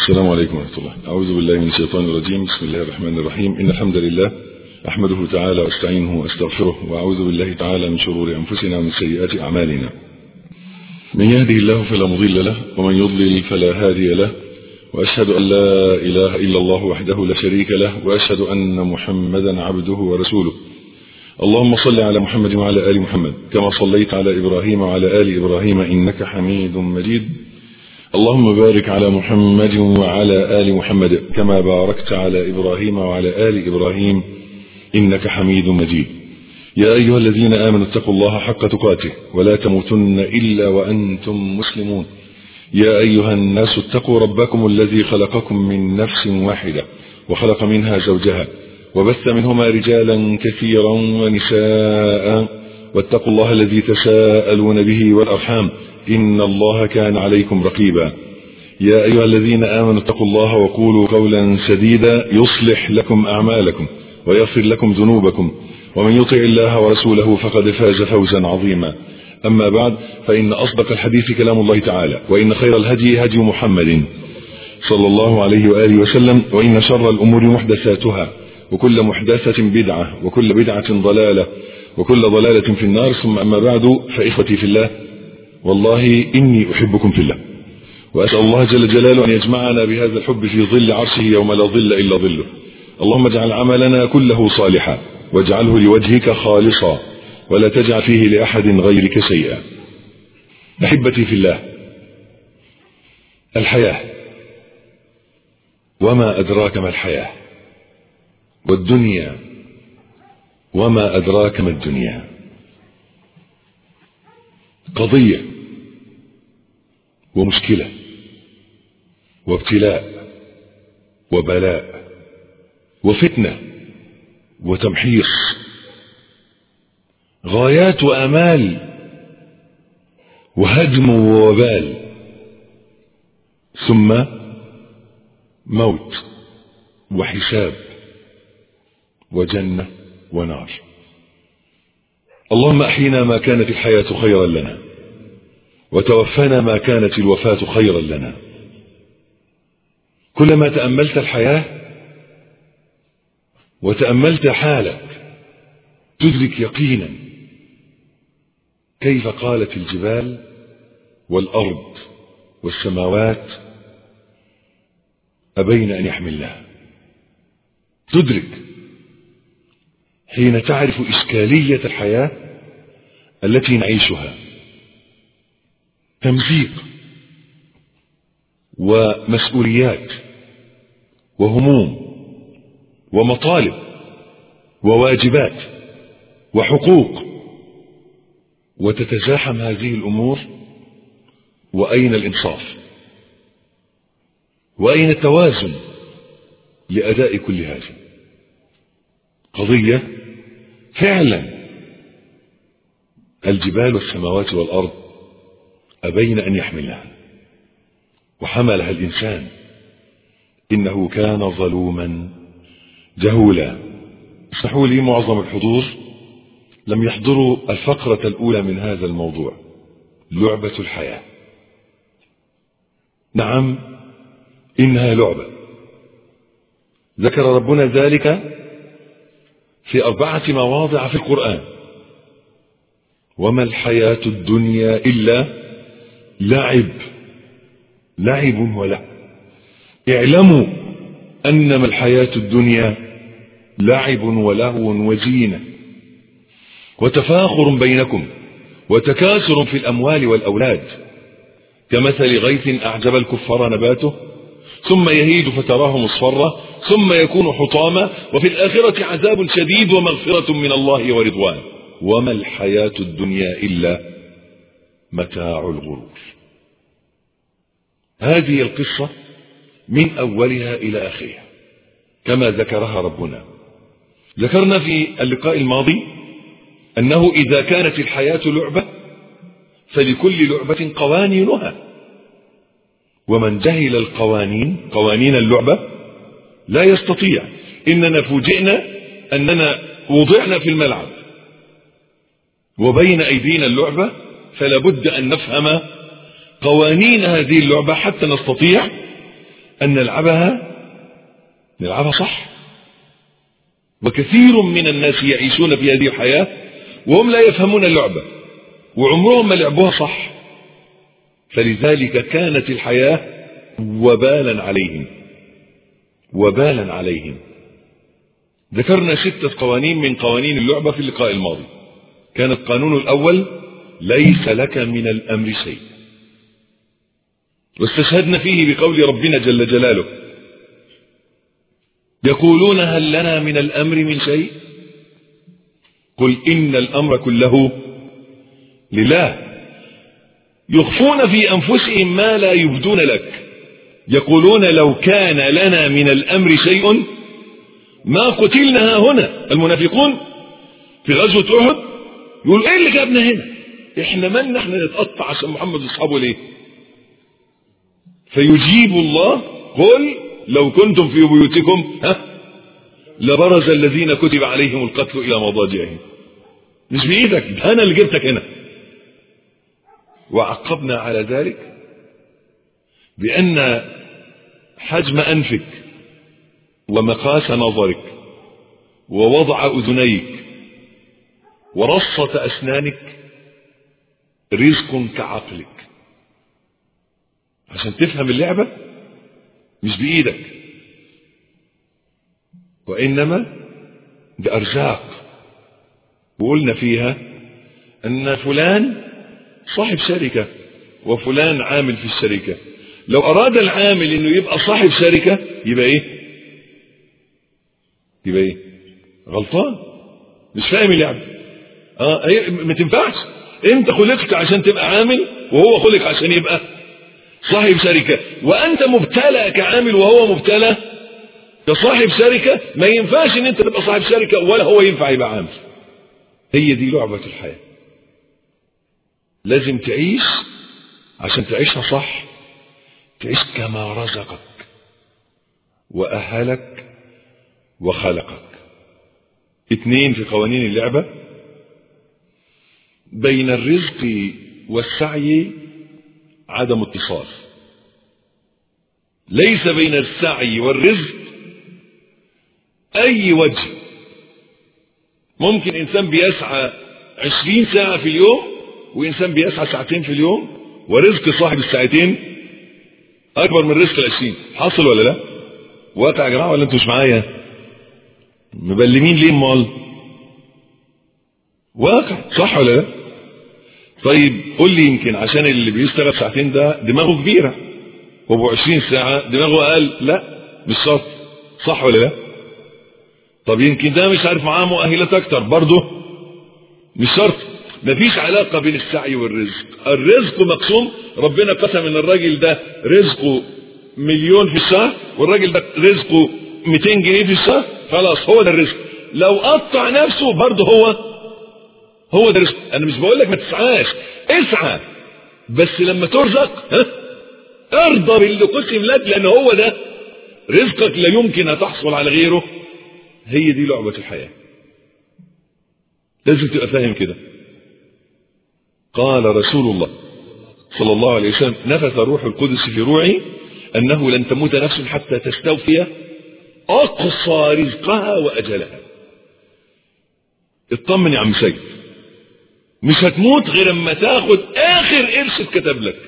السلام عليكم ورحمة الله أعوذ بالله من الشيطان الرجيم بسم الله الرحمن الرحيم إن الحمد لله أحمده تعالى واستعينه واستغفره وأعوذ بالله تعالى من شرور أنفسنا ومن سيئات أعمالنا من يهده الله فلا مضل له ومن يضلل فلا هادي له وأشهد أن لا إله إلا الله وحده لا شريك له وأشهد أن محمدا عبده ورسوله اللهم صل على محمد وعلى آل محمد كما صليت على إبراهيم وعلى آل إبراهيم إنك حميد مجيد اللهم بارك على محمد وعلى آل محمد كما باركت على إبراهيم وعلى آل إبراهيم إنك حميد مجيد يا أيها الذين آمنوا اتقوا الله حق تقاته ولا تموتن إلا وأنتم مسلمون يا أيها الناس اتقوا ربكم الذي خلقكم من نفس واحدة وخلق منها زوجها وبث منهما رجالا كثيرا ونساء واتقوا الله الذي تساءلون به والأرحام إن الله كان عليكم رقيبا يا أيها الذين آمنوا اتقوا الله وقولوا قولا سديدا يصلح لكم أعمالكم ويغفر لكم ذنوبكم ومن يطع الله ورسوله فقد فاز فوزا عظيما أما بعد فإن أصدق الحديث كلام الله تعالى وإن خير الهدي هدي محمد صلى الله عليه وآله وسلم وإن شر الأمور محدثاتها وكل محدثة بدعة وكل بدعة ضلالة وكل ضلالة في النار ثم أما بعد فإخوتي في الله والله إني أحبكم في الله وأسأل الله جل جلاله أن يجمعنا بهذا الحب في ظل عرشه يوم لا ظل إلا ظله اللهم اجعل عملنا كله صالحا واجعله لوجهك خالصا ولا تجعل فيه لأحد غيرك شيئا أحبتي في الله الحياة وما أدراك ما الحياة والدنيا وما أدراك ما الدنيا قضية ومشكلة وابتلاء وبلاء وفتنة وتمحيص غايات وامال وهدم ووبال ثم موت وحساب وجنة ونار اللهم احينا ما كانت الحياة خيرا لنا وتوفنا ما كانت الوفاة خيرا لنا كلما تأملت الحياة وتأملت حالك تدرك يقينا كيف قالت الجبال والأرض والسماوات أبين أن يحملنها تدرك حين تعرف إشكالية الحياة التي نعيشها تمزيق ومسؤوليات وهموم ومطالب وواجبات وحقوق وتتزاحم هذه الأمور وأين الإنصاف وأين التوازن لأداء كل هذا قضية فعلا الجبال والسماوات والأرض أبين أن يحملها وحملها الإنسان إنه كان ظلوما جهولا اسمحوا لي معظم الحضور لم يحضروا الفقرة الأولى من هذا الموضوع لعبة الحياة نعم إنها لعبة ذكر ربنا ذلك في أربعة مواضع في القرآن وما الحياة الدنيا إلا لعب لعب ولا اعلموا أنما الحياة الدنيا لعب ولهو وزينة وتفاخر بينكم وتكاثر في الأموال والأولاد كمثل غيث أعجب الكفار نباته ثم يهيج فتراه مصفرة ثم يكون حطاما وفي الآخرة عذاب شديد ومغفرة من الله ورضوان وما الحياة الدنيا إلا متاع الغرور هذه القصة من أولها إلى آخرها كما ذكرها ربنا ذكرنا في اللقاء الماضي أنه إذا كانت الحياة لعبة فلكل لعبة قوانينها ومن جهل القوانين قوانين اللعبة لا يستطيع إننا فوجئنا أننا وضعنا في الملعب وبين أيدينا اللعبة فلا بد أن نفهم قوانين هذه اللعبة حتى نستطيع أن نلعبها نلعبها صح وكثير من الناس يعيشون في هذه الحياة وهم لا يفهمون اللعبة وعمرهم ما لعبوها صح فلذلك كانت الحياة وبالا عليهم وبالا عليهم ذكرنا ستة قوانين من قوانين اللعبة في اللقاء الماضي كان القانون الأول ليس لك من الأمر شيء واستشهدنا فيه بقول ربنا جل جلاله يقولون هل لنا من الأمر من شيء قل إن الأمر كله لله يخفون في أنفسهم ما لا يبدون لك يقولون لو كان لنا من الأمر شيء ما قتلنا هنا المنافقون في غزوة أحد يقول ايه اللي جابنا هنا احنا مالنا احنا نتقطع عشان محمد واصحابه ليه فيجيب الله قل لو كنتم في بيوتكم ها لبرز الذين كتب عليهم القتل الى مضاجعهم مش بايدك ده انا اللي جبتك هنا وعقبنا على ذلك بان حجم انفك ومقاس نظرك ووضع اذنيك ورصة اسنانك رزق كعقلك عشان تفهم اللعبة مش بإيدك وإنما بأرزاق وقلنا فيها أن فلان صاحب شركة وفلان عامل في الشركة لو أراد العامل أنه يبقى صاحب شركة يبقى إيه يبقى إيه غلطان مش فاهم اللعبة اه ما تنفعش انت خلقت عشان تبقى عامل وهو خلق عشان يبقى صاحب شركة وانت مبتلى كعامل وهو مبتلى كصاحب شركة ما ينفعش ان انت تبقى صاحب شركة ولا هو ينفع يبقى عامل هي دي لعبة الحياة لازم تعيش عشان تعيشها صح تعيش كما رزقك وأهلك وخلقك اتنين في قوانين اللعبة بين الرزق والسعي عدم اتصال ليس بين السعي والرزق اي وجه ممكن انسان بيسعى عشرين ساعة في اليوم وانسان بيسعى ساعتين في اليوم ورزق صاحب الساعتين اكبر من رزق العشرين حصل ولا لا واقع يا جماعة ولا انتوا مش معايا مبلمين ليه امال واقع صح ولا لا طيب قول لي يمكن عشان اللي بيشتغل ساعتين ده دماغه كبيرة وابو 20 ساعة دماغه اقل لا مش شرط صح ولا لا طب يمكن ده مش عارف معاه مؤهلات اكتر برضه مش شرط مفيش علاقة بين السعي والرزق الرزق مقسوم ربنا قسم ان الراجل ده رزقه مليون في الشهر والراجل ده رزقه 200 جنيه في الشهر خلاص هو ده الرزق لو قطع نفسه برضه هو هو ده رزق انا مش بقول لك ما تسعاش اسعى بس لما ترزق ها ارضى باللي قسم لك لان هو ده رزقك لا يمكن ان تحصل على غيره هي دي لعبة الحياة لازم تبقى فاهم كده قال رسول الله صلى الله عليه وسلم نفث روح القدس في روعي انه لن تموت نفس حتى تستوفي اقصى رزقها واجلها اطمن يا عم سيد مش هتموت غير اما تاخد اخر قرش اتكتب لك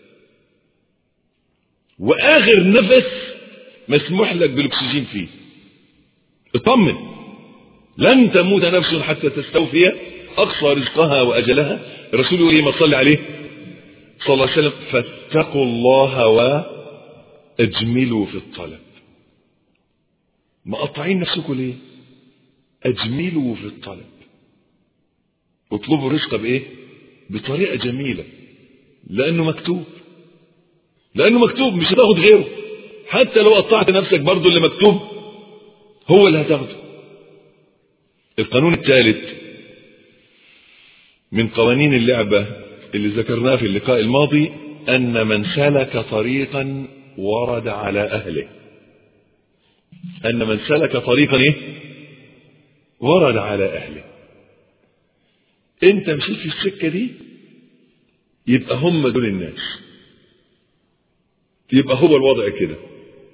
واخر نفس مسموح لك بالاكسجين فيه اطمن لن تموت نفس حتى تستوفي اقصى رزقها واجلها الرسول يقول ما صلي عليه صلى الله عليه وسلم فاتقوا الله واجملوا في الطلب مقطعين نفسكم ليه اجملوا في الطلب اطلبوا الرزق بايه بطريقه جميله لانه مكتوب لانه مكتوب مش هتاخد غيره حتى لو قطعت نفسك برضه اللي مكتوب هو اللي هتاخده القانون الثالث من قوانين اللعبة اللي ذكرناه في اللقاء الماضي أن من سلك طريقا ورد على أهله أن من سلك طريقا إيه؟ ورد على أهله أنت مشيت في السكة دي يبقى هم دول الناس يبقى هو الوضع كده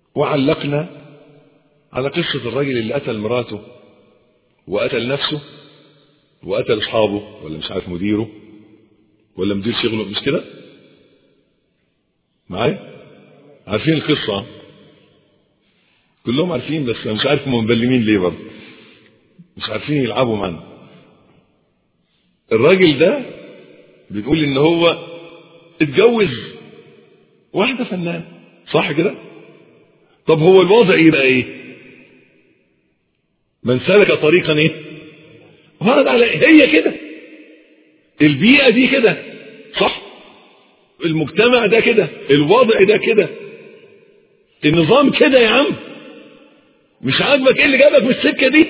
وعلقنا على قصة الرجل اللي قتل مراته وقتل نفسه وقتل اصحابه ولا مش عارف مديره ولا مدير شغله مش كده معايا عارفين القصة كلهم عارفين بس مش عارف هم مبلمين ليه برضه مش عارفين يلعبوا معانا الراجل ده بيقول ان هو اتجوز واحدة فنان صح كده طب هو الوضع يبقى ايه من سلك طريقا ايه ورد على هي كده البيئة دي كده صح المجتمع ده كده الوضع ده كده النظام كده يا عم مش عاجبك ايه اللي جابك من السكه دي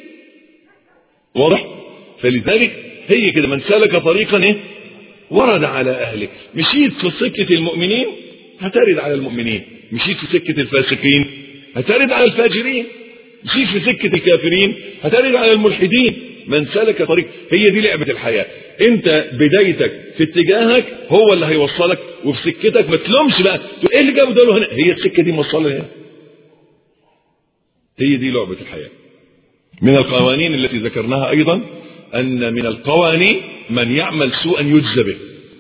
واضح فلذلك هي كده من سلك طريقا ايه ورد على اهله مشيت في سكه المؤمنين هترد على المؤمنين مشيت في سكه الفاسقين هترد على الفاجرين مشيت في سكه الكافرين هترد على الملحدين من سلك طريق هي دي لعبه الحياه انت بدايتك في اتجاهك هو اللي هيوصلك وفي سكتك ما تلومش بقى تقول ايه اللي جابه ده هنا هي السكه دي موصله هنا هي دي لعبه الحياه من القوانين التي ذكرناها ايضا ان من القوانين من يعمل سوءا يجزى به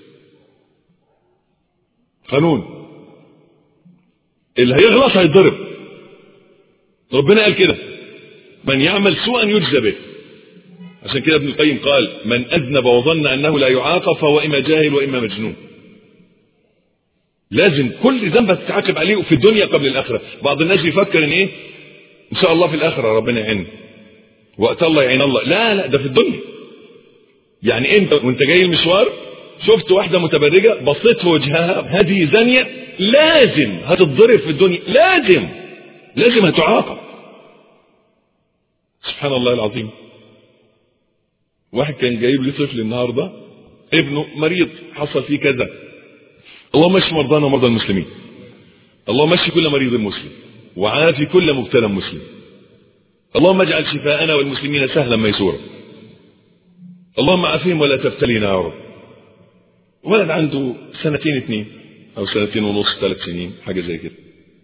قانون اللي هيغلط هيتضرب ربنا قال كده من يعمل سوءا يجزى به عشان كده ابن القيم قال من أذنب وظن أنه لا يعاقب فهو إما جاهل وإما مجنون لازم كل ذنب تتعاقب عليه في الدنيا قبل الآخرة بعض الناس بيفكر إن إيه إن شاء الله في الآخرة ربنا يعين وقت الله يعين الله لا لا ده في الدنيا يعني أنت وأنت جاي المشوار شفت واحدة متبرجة بصيت في وجهها هذه زانية لازم هتتضرب في الدنيا لازم لازم هتعاقب سبحان الله العظيم واحد كان جايب لي طفل النهارده ابنه مريض حصل فيه كذا اللهم اشف مرضانا ومرضى المسلمين اللهم اشف كل مريض مسلم وعافي كل مبتلى مسلم اللهم اجعل شفاءنا والمسلمين سهلا ميسورا اللهم عافيهم ولا تبتلينا يا رب ولد عنده سنتين اتنين او سنتين ونص ثلاث سنين حاجه زي كده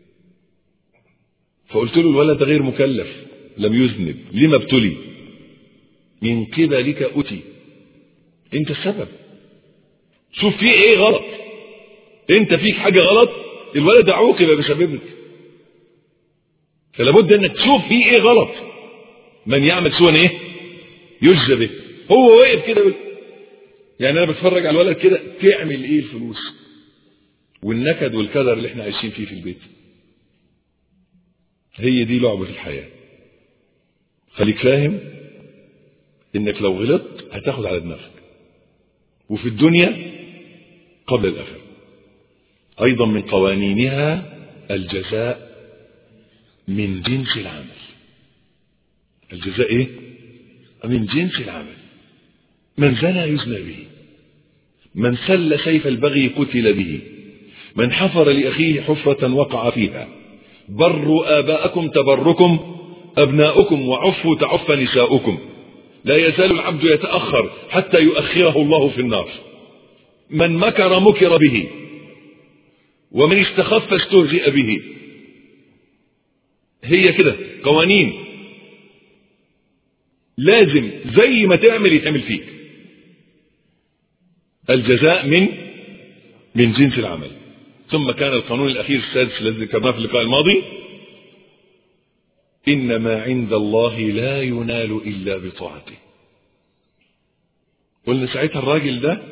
فقلت له الولد ده غير مكلف لم يذنب لما ابتلي من قبلك أتي انت السبب شوف فيه ايه غلط انت فيك حاجة غلط الولد عوقب بسببك فلا بد انك تشوف فيه ايه غلط من يعمل سوى ايه يجزى به هو واقف كده يعني انا بتفرج على الولد كده تعمل ايه الفلوس والنكد والكدر اللي احنا عايشين فيه في البيت هي دي لعبة الحياة خليك فاهم انك لو غلطت هتاخد على دماغك وفي الدنيا قبل الاخره ايضا من قوانينها الجزاء من جنس العمل الجزاء ايه من جنس العمل من زنى يزنى به من سل سيف البغي قتل به من حفر لاخيه حفره وقع فيها بروا اباءكم تبركم ابناؤكم وعفوا تعف نساؤكم لا يزال العبد يتأخر حتى يؤخره الله في النار من مكر مكر به ومن استخف استهزئ به هي كده قوانين لازم زي ما تعمل يتعمل فيك الجزاء من من جنس العمل ثم كان القانون الأخير السادس الذي ذكرناه في اللقاء الماضي إن ما عند الله لا ينال إلا بطاعته قلنا ساعتها الراجل ده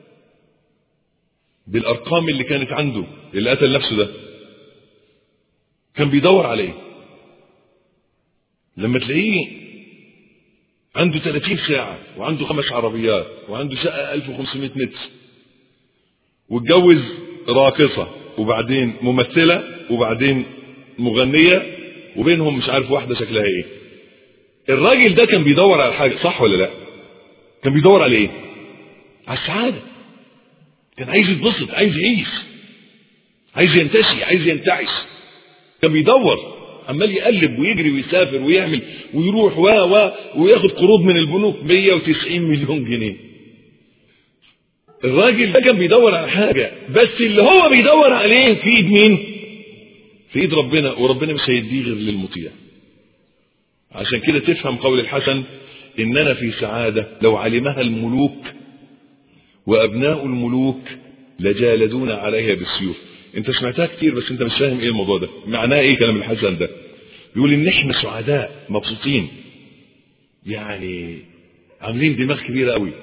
بالأرقام اللي كانت عنده اللي قتل نفسه ده كان بيدور عليه لما تلاقيه عنده 30 ساعة وعنده خمس عربيات وعنده شقة 1500 متر واتجوز راقصة وبعدين ممثلة وبعدين مغنية وبينهم مش عارف واحدة شكلها ايه الراجل ده كان بيدور على حاجة صح ولا لا كان بيدور على ايه على السعادة كان عايز يتبسط عايز يعيش عايز ينتشي عايز ينتعش كان بيدور عمال يقلب ويجري ويسافر ويعمل ويروح و و وياخد قروض من البنوك 190 مليون جنيه الراجل ده كان بيدور على حاجة بس اللي هو بيدور عليه في ايد مين في ايد ربنا وربنا مش هيديه غير للمطيع عشان كده تفهم قول الحسن اننا في سعادة لو علمها الملوك وابناء الملوك لجالدون عليها بالسيوف انت سمعتها كتير بس انت مش فاهم ايه الموضوع ده معناه ايه كلام الحسن ده بيقول ان احنا سعداء مبسوطين يعني عاملين دماغ كبيرة قوي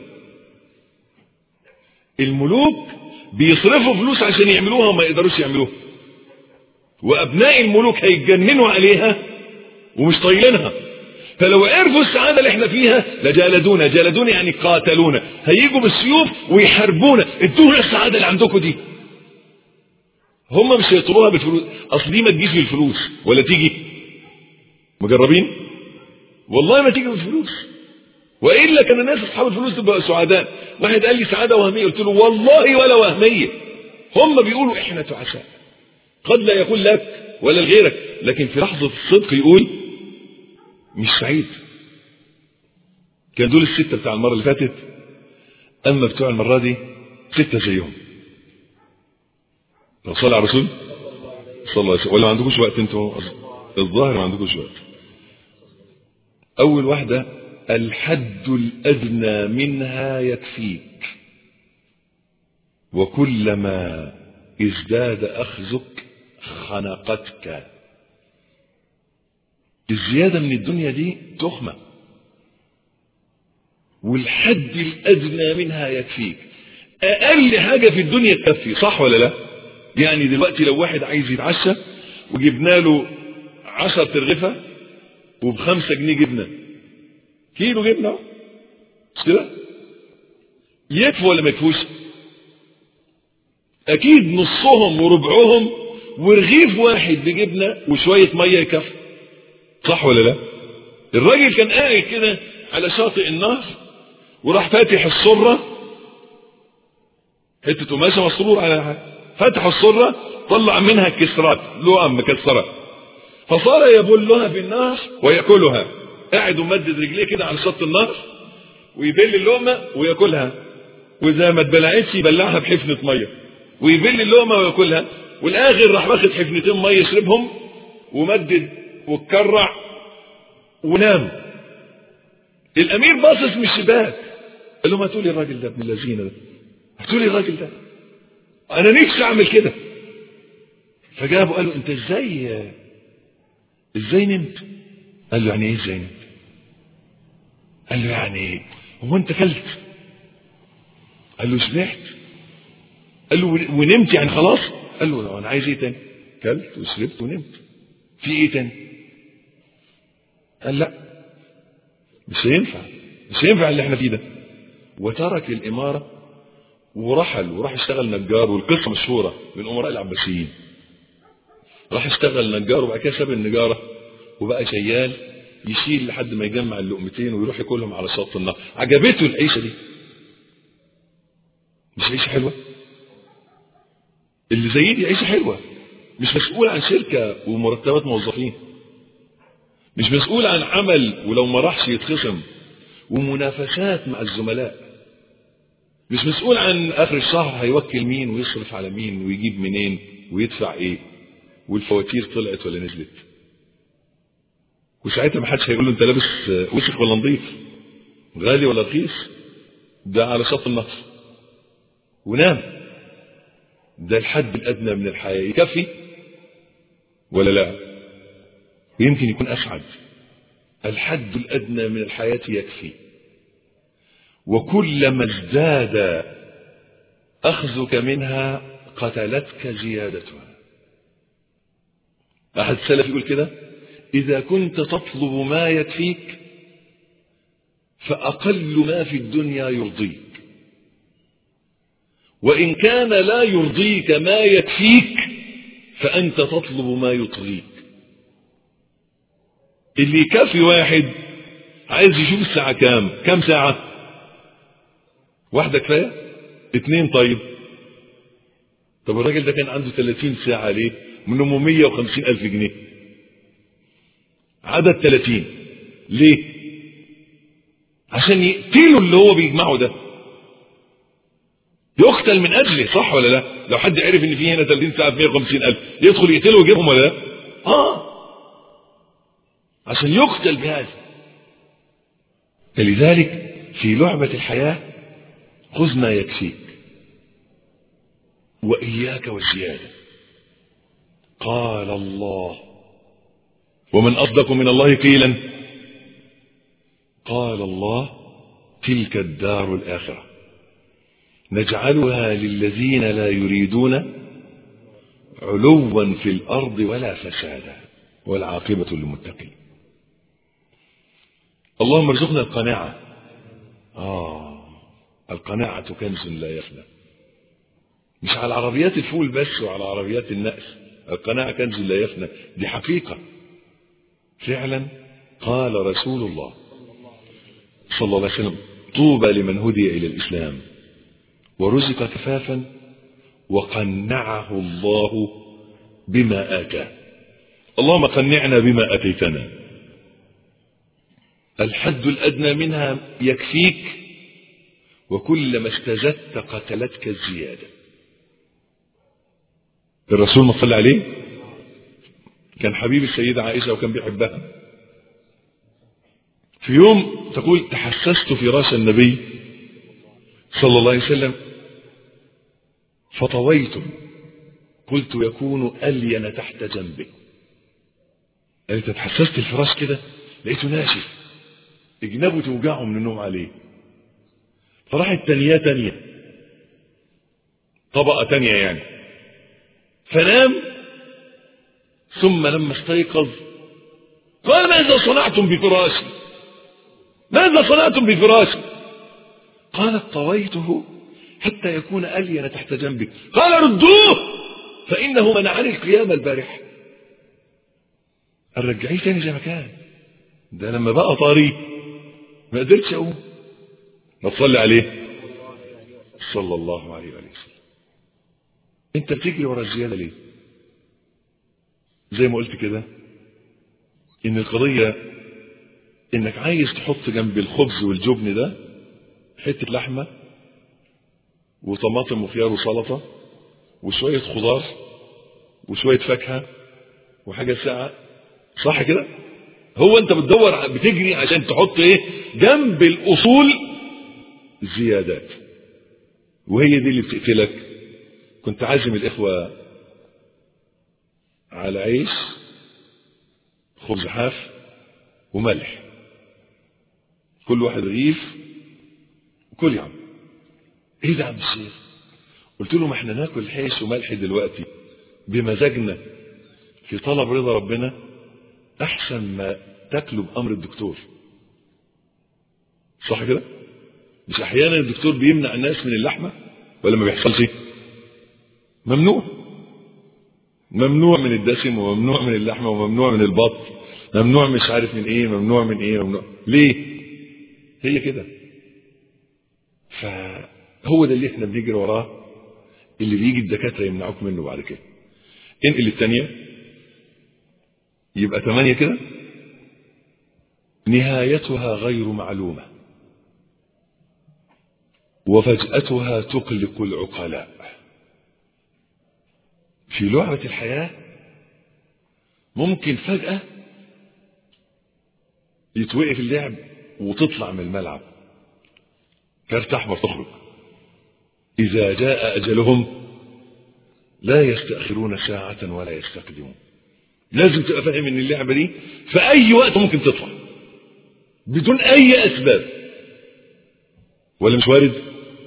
الملوك بيصرفوا فلوس عشان يعملوها وما يقدروش يعملوها وابناء الملوك هيتجننوا عليها ومش طايلينها فلو عرفوا السعادة اللي احنا فيها لجالدونا جالدونا يعني قاتلونا هيجوا بالسيوف ويحاربونا ادونا السعادة اللي عندكم دي هم مش هيطلبوها بالفلوس اصل دي ما تجيش بالفلوس ولا تيجي مجربين والله ما تيجي بالفلوس والا كان الناس اصحاب الفلوس تبقى سعداء واحد قال لي سعاده وهميه قلت له والله ولا وهميه هم بيقولوا احنا تعساء قد لا يقول لك ولا لغيرك لكن في لحظه الصدق يقول مش سعيد كان دول الستة بتاع المرة اللي فاتت أما بتوع المرة دي ستة زيهم لو صلى على الرسول صلى الله عليه وسلم ولا ما عندكوش وقت انتوا الظاهر ما عندكوش وقت أول واحدة الحد الأدنى منها يكفيك وكلما ازداد أخذك خنقتك الزيادة من الدنيا دي تخمة والحد الأدنى منها يكفيك أقل حاجة في الدنيا تكفي صح ولا لا يعني دلوقتي لو واحد عايز يتعشى وجبنا له عشر ترغفة وبخمسة جنيه جبنة كيلو جبنة مش كده يكفوا ولا ما يكفوش أكيد نصهم وربعهم ورغيف واحد بجبنة وشوية مية يكفي صح ولا لا الراجل كان قاعد كده على شاطئ النهر وراح فاتح السرة حتة قماشة مسرور على حاجة فتح السرة طلع منها كسرات لقم مكسرة فصار يبلها في النهر ويأكلها قاعد ومدد رجليه كده على شط النهر ويبل اللقمة وياكلها وإذا ما اتبلعتش يبلعها بحفنة مية ويبل اللقمة وياكلها والآخر راح واخد حفنتين مية يشربهم ومدد واتكرع ونام الامير باصص من الشباك قال له ما تقولي الراجل ده ابن اللذينه ده هتقولي الراجل ده انا نفسي اعمل كده فجابه قال له انت ازاي ازاي نمت قال له يعني ايه ازاي نمت قال له يعني هو انت كلت قال له سمعت قال له ونمت يعني خلاص قال له انا عايز ايه تاني كلت وشربت ونمت في ايه تاني قال لا مش هينفع مش هينفع اللي احنا فيه ده وترك الإمارة ورحل وراح اشتغل نجار والقصة مشهورة من أمراء العباسيين راح اشتغل نجار وبعد كده ساب النجارة وبقى شيال يشيل لحد ما يجمع اللقمتين ويروح ياكلهم على شط النهر عجبته العيشة دي مش عيشة حلوة اللي زي دي عيشة حلوة مش مسؤول عن شركة ومرتبات موظفين مش مسؤول عن عمل ولو ما راحش يتخصم ومنافسات مع الزملاء مش مسؤول عن اخر الشهر هيوكل مين ويصرف على مين ويجيب منين ويدفع ايه والفواتير طلعت ولا نزلت وساعتها ما حدش هيقول له انت لابس وسخ ولا نظيف غالي ولا رخيص ده على شط النهر ونام ده الحد الادنى من الحياه يكفي ولا لا ويمكن يكون أسعد الحد الأدنى من الحياة يكفي وكلما ازداد أخذك منها قتلتك زيادتها أحد السلف يقول كده إذا كنت تطلب ما يكفيك فأقل ما في الدنيا يرضيك وإن كان لا يرضيك ما يكفيك فأنت تطلب ما يطغيك اللي يكفي واحد عايز يشوف الساعة كام كام ساعة واحدة كفاية اتنين طيب طب الراجل ده كان عنده 30 ساعة ليه منهم 150 ألف جنيه عدد 30 ليه عشان يقتلوا اللي هو بيجمعه ده يقتل من أجله صح ولا لا لو حد عرف ان في هنا 30 ساعه ب 150 الف يدخل يقتله ويجيبهم ولا لا اه عشان يقتل بهذا فلذلك في لعبة الحياة خذ ما يكفيك وإياك والزيادة قال الله ومن أصدق من الله قيلا قال الله تلك الدار الآخرة نجعلها للذين لا يريدون علوا في الأرض ولا فسادا والعاقبة للمتقين اللهم ارزقنا القناعة آه القناعة كنز لا يفنى مش على عربيات الفول بس وعلى عربيات النقل القناعة كنز لا يفنى دي حقيقة فعلا قال رسول الله صلى الله عليه وسلم طوبى لمن هدي إلى الإسلام ورزق كفافا وقنعه الله بما آتاه اللهم قنعنا بما أتيتنا الحد الأدنى منها يكفيك وكلما استزدت قتلتك الزيادة الرسول ما صلى عليه كان حبيب السيدة عائشة وكان بيحبها في يوم تقول تحسست فراش النبي صلى الله عليه وسلم فطويت قلت يكون ألين تحت جنبي قالت تحسست الفراش كده لقيته ناشف اجنبه توجعه من النوم عليه فراحت تانية تانية طبقة تانية يعني فنام ثم لما استيقظ قال ماذا صنعتم بفراشي ماذا صنعتم بفراشي قالت طويته حتى يكون ألين تحت جنبي قال ردوه فإنه منعني القيام البارحة الرجعيه تاني زي ما كان ده لما بقى طري ما قدرتش أقوم ما تصلي عليه صلى الله عليه وآله وسلم انت بتجري ورا الزيادة ليه زي ما قلت كده ان القضية انك عايز تحط جنب الخبز والجبن ده حتة لحمة وطماطم وخيار وسلطة وشوية خضار وشوية فاكهة وحاجة ساعة صح كده هو انت بتدور بتجري عشان تحط ايه جنب الاصول زيادات وهي دي اللي بتقتلك كنت عازم الاخوة على عيش خبز حاف وملح كل واحد رغيف كل يا عم ايه ده يا عم الشيخ قلت له ما احنا ناكل عيش وملح دلوقتي بمزاجنا في طلب رضا ربنا احسن ما تاكله بامر الدكتور صح كده مش احيانا الدكتور بيمنع الناس من اللحمه ولا ما بيحصلش ممنوع ممنوع من الدسم وممنوع من اللحمه وممنوع من البط ممنوع مش عارف من ايه ممنوع من ايه ممنوع ليه هي كده فهو ده اللي احنا بنجري وراه اللي بيجي الدكاتره يمنعوك منه بعد كده انقل الثانيه يبقى ثمانية كده نهايتها غير معلومة وفجأتها تقلق العقلاء في لعبة الحياة ممكن فجأة يتوقف اللعب وتطلع من الملعب كارت احمر تخرج اذا جاء اجلهم لا يستأخرون ساعة ولا يستقدمون لازم تبقى فاهم ان اللعبة دي في اي وقت ممكن تطلع بدون اي اسباب ولا مش وارد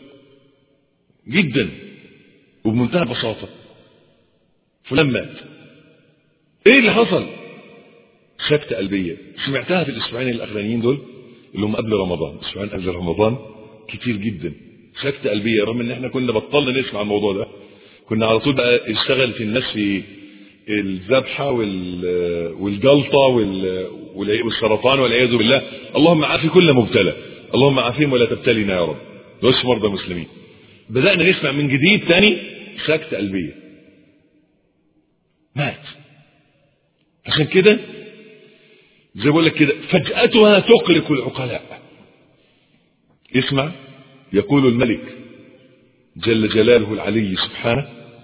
جدا وبمنتهى البساطة فلان مات ايه اللي حصل سكتة قلبية سمعتها في الاسبوعين الاخرانيين دول اللي هم قبل رمضان اسبوعين قبل رمضان كتير جدا سكتة قلبية رغم ان احنا كنا بطلنا نسمع الموضوع ده كنا على طول بقى اشتغل في الناس في الذبحة والجلطة والسرطان والعياذ بالله اللهم عافي كل مبتلى اللهم عافيهم ولا تبتلينا يا رب واشف مرضى المسلمين بدأنا نسمع من جديد تاني سكتة قلبية مات عشان كده زي بقول لك كده فجأتها تقلق العقلاء اسمع يقول الملك جل جلاله العلي سبحانه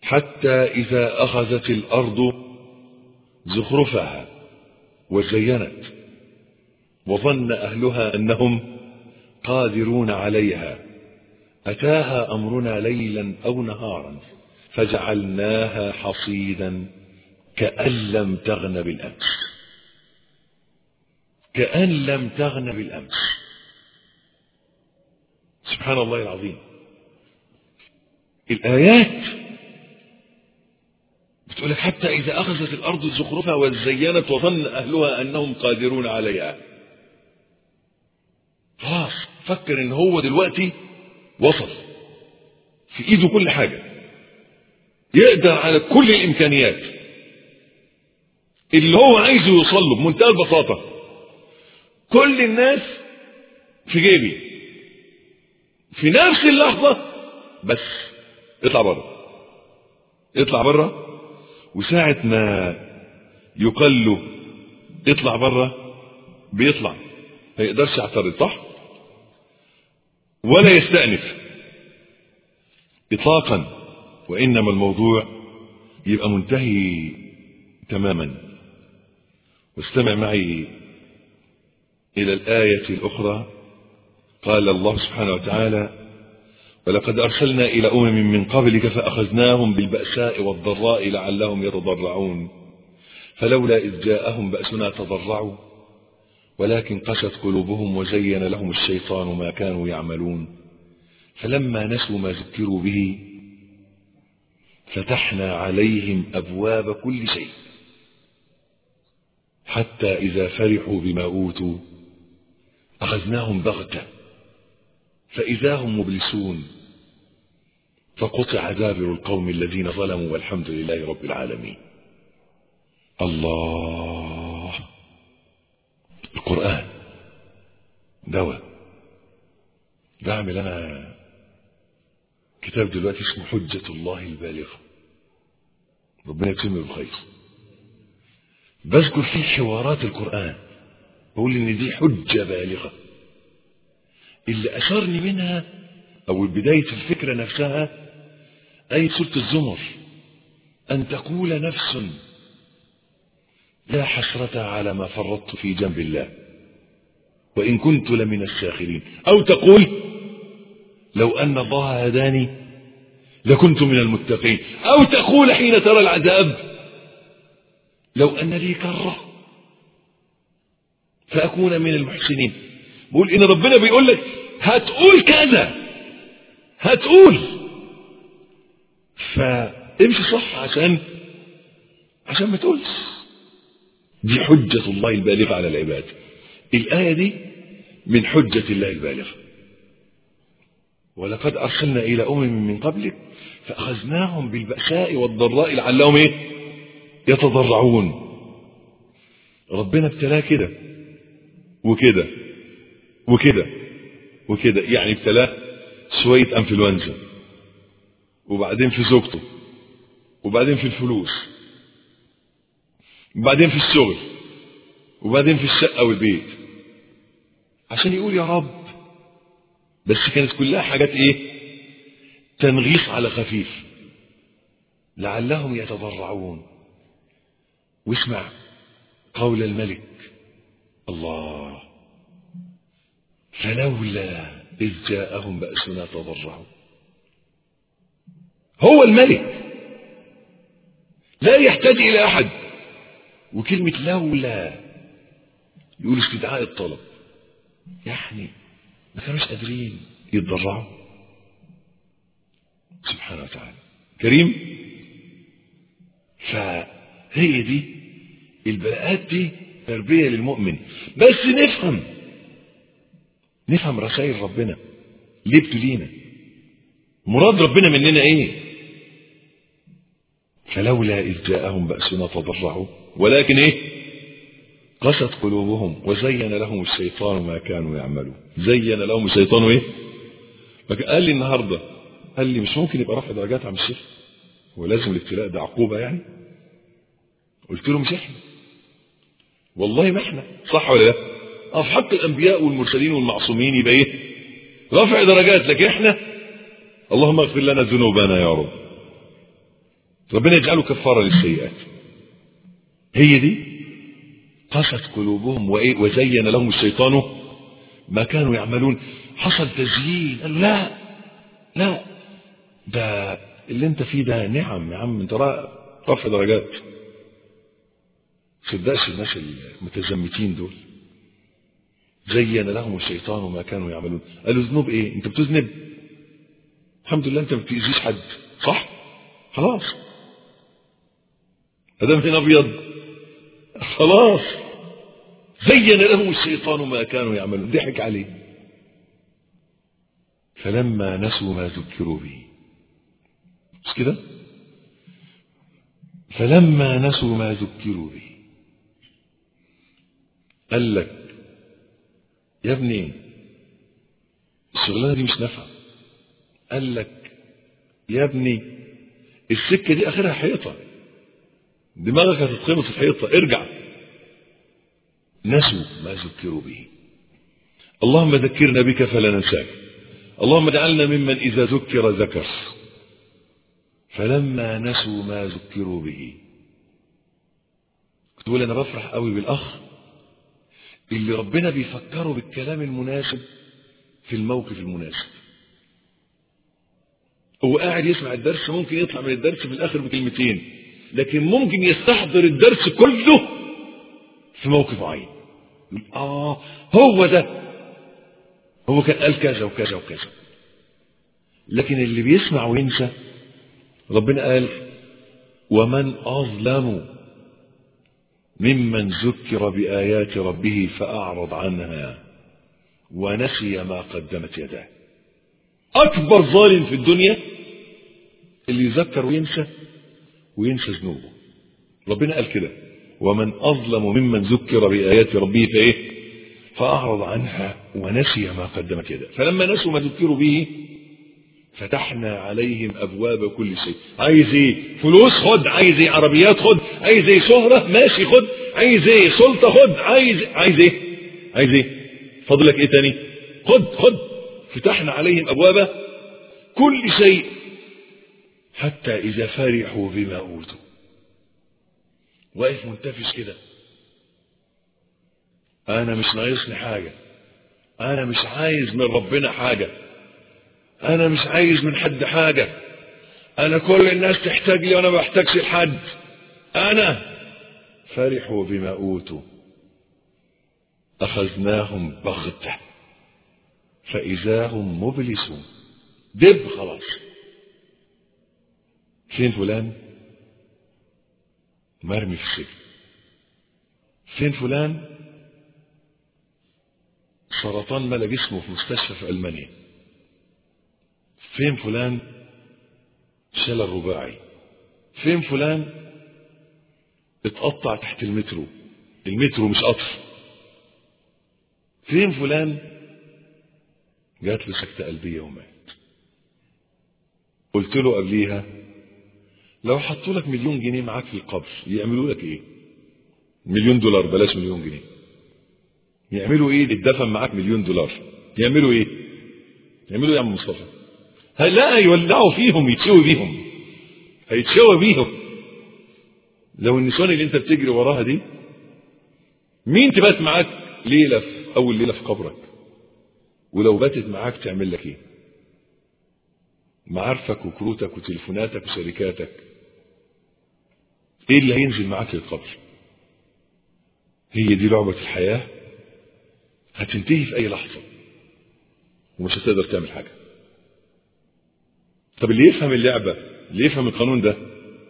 حتى إذا أخذت الأرض زخرفها وزينت وظن أهلها أنهم قادرون عليها أتاها أمرنا ليلا أو نهارا فجعلناها حصيدا كأن لم تغن بالأمس كأن لم تغن بالأمس سبحان الله العظيم الآيات بتقول لك حتى إذا أخذت الأرض زخرفها وزينت وظن أهلها أنهم قادرون عليها خلاص فكر ان هو دلوقتي وصل في ايده كل حاجة يقدر على كل الامكانيات اللي هو عايزه يوصل له بمنتهى البساطة كل الناس في جيبي في نفس اللحظة بس اطلع بره اطلع بره وساعة ما يقال له اطلع بره بيطلع ما يقدرش يعترض صح ولا يستأنف إطلاقا وإنما الموضوع يبقى منتهي تماما واستمع معي إلى الآية الأخرى قال الله سبحانه وتعالى ولقد أرسلنا إلى أمم من قبلك فأخذناهم بالبأساء والضراء لعلهم يتضرعون فلولا إذ جاءهم بأسنا تضرعوا ولكن قست قلوبهم وزين لهم الشيطان ما كانوا يعملون فلما نسوا ما ذكروا به فتحنا عليهم أبواب كل شيء حتى إذا فرحوا بما أوتوا أخذناهم بغتة فإذا هم مبلسون فقطع دابر القوم الذين ظلموا والحمد لله رب العالمين الله القرآن دواء بعمل أنا كتاب دلوقتي اسمه حجة الله البالغة ربنا يتم بالخير بذكر فيه حوارات القرآن بقول إن دي حجة بالغة اللي أشارني منها أو بداية الفكرة نفسها أي سورة الزمر أن تقول نفس لا حسرة على ما فرطت في جنب الله وإن كنت لمن الساخرين أو تقول لو أن الله هداني لكنت من المتقين أو تقول حين ترى العذاب لو أن لي كرة فأكون من المحسنين بقول إن ربنا بيقول لك هتقول كذا هتقول فامشي صح عشان عشان ما تقولش دي حجة الله البالغة على العباد الآية دي من حجة الله البالغة ولقد أرسلنا إلى أمم من قبلك فأخذناهم بالبأساء والضراء لعلهم إيه يتضرعون ربنا ابتلاه كده وكده وكده وكده يعني ابتلاه شوية انفلونزا وبعدين في زوجته وبعدين في الفلوس وبعدين في الشغل وبعدين في الشقة والبيت عشان يقول يا رب بس كانت كلها حاجات ايه تنغيص على خفيف لعلهم يتضرعون واسمع قول الملك الله فلولا إذ جاءهم بأسنا تضرعوا هو الملك لا يحتاج إلى أحد وكلمة لولا يقول استدعاء الطلب يعني ما كانوش قادرين يتضرعوا سبحانه وتعالى كريم فهي دي البلاءات دي تربية للمؤمن بس نفهم نفهم رسائل ربنا ليه ابتلينا مراد ربنا مننا ايه فلولا إذ جاءهم بأسنا تضرعوا ولكن ايه قست قلوبهم وزين لهم الشيطان ما كانوا يعملون زين لهم الشيطان ايه قال لي النهارده قال لي مش ممكن يبقى رفع درجات عم الشيخ هو لازم الابتلاء ده عقوبه يعني قلت له مش احنا والله ما احنا صح ولا لا اه في حق الانبياء والمرسلين والمعصومين يبقى ايه رفع درجات لكن احنا اللهم اغفر لنا ذنوبنا يا رب ربنا يجعله كفارة للسيئات هي دي قست قلوبهم وإيه وزين لهم الشيطان ما كانوا يعملون حصل تزيين قال لا لا ده اللي انت فيه ده نعم يا عم انت رفع درجات صدقش الناس المتزمتين دول زين لهم الشيطان ما كانوا يعملون قالوا ذنوب ايه انت بتذنب الحمد لله انت ما بتأذيش حد صح خلاص ادام هنا ابيض خلاص زين لهم الشيطان ما كانوا يعملون ضحك عليه فلما نسوا ما ذكروا به مش كده فلما نسوا ما ذكروا به قال لك يا ابني الشغلانه دي مش نافعه قال لك يا ابني السكه دي اخرها حيطه دماغك هتتخبط في الحيطه ارجع نسوا ما ذكروا به اللهم ذكرنا بك فلا ننساك اللهم اجعلنا ممن اذا ذكر ذكر فلما نسوا ما ذكروا به كنت بقول انا بفرح قوي بالاخ اللي ربنا بيفكره بالكلام المناسب في الموقف المناسب هو قاعد يسمع الدرس ممكن يطلع من الدرس في الاخر بكلمتين لكن ممكن يستحضر الدرس كله في موقف معين اه هو ده هو كان قال كذا وكذا وكذا لكن اللي بيسمع وينسى ربنا قال ومن أظلم ممن ذكر بآيات ربه فأعرض عنها ونسي ما قدمت يداه أكبر ظالم في الدنيا اللي يذكر وينسى وينسى ذنوبه ربنا قال كده ومن أظلم ممن ذكر بآيات ربه فإيه فأعرض عنها ونسي ما قدمت يداه فلما نسوا ما ذكروا به فتحنا عليهم أبواب كل شيء عايز ايه فلوس خد عايز ايه عربيات خد عايز ايه شهرة ماشي خد عايز ايه سلطة خد عايز عايز ايه عايز ايه فضلك ايه تاني خد خد فتحنا عليهم أبواب كل شيء حتى إذا فرحوا بما أوتوا واقف منتفش كده أنا مش ناقصني حاجة أنا مش عايز من ربنا حاجة أنا مش عايز من حد حاجة أنا كل الناس تحتاج لي وأنا ما بحتاجش لحد أنا فرحوا بما أوتوا أخذناهم بغتة فإذا هم مبلسون دب خلاص فين فلان مرمي في السجن فين فلان سرطان ملا جسمه في مستشفى في ألمانيا فين فلان شلل رباعي فين فلان اتقطع تحت المترو المترو مش قطر فين فلان جات له سكتة قلبية ومات قلت له قبليها لو حطوا لك مليون جنيه معاك في القبر يعملوا لك ايه مليون دولار بلاش مليون جنيه يعملوا ايه اتدفن معاك مليون دولار يعملوا ايه يعملوا ايه يا عم مصطفى لا يولعوا فيهم يتشوي بيهم هيتشوى بيهم لو النسوان اللي انت بتجري وراها دي مين تبات معاك ليلة في اول ليلة في قبرك ولو باتت معاك تعمل لك ايه معارفك وكروتك وتليفوناتك وشركاتك ايه اللي هينزل معاك للقبر هي دي لعبة الحياة هتنتهي في اي لحظة ومش هتقدر تعمل حاجة طب اللي يفهم اللعبة اللي يفهم القانون ده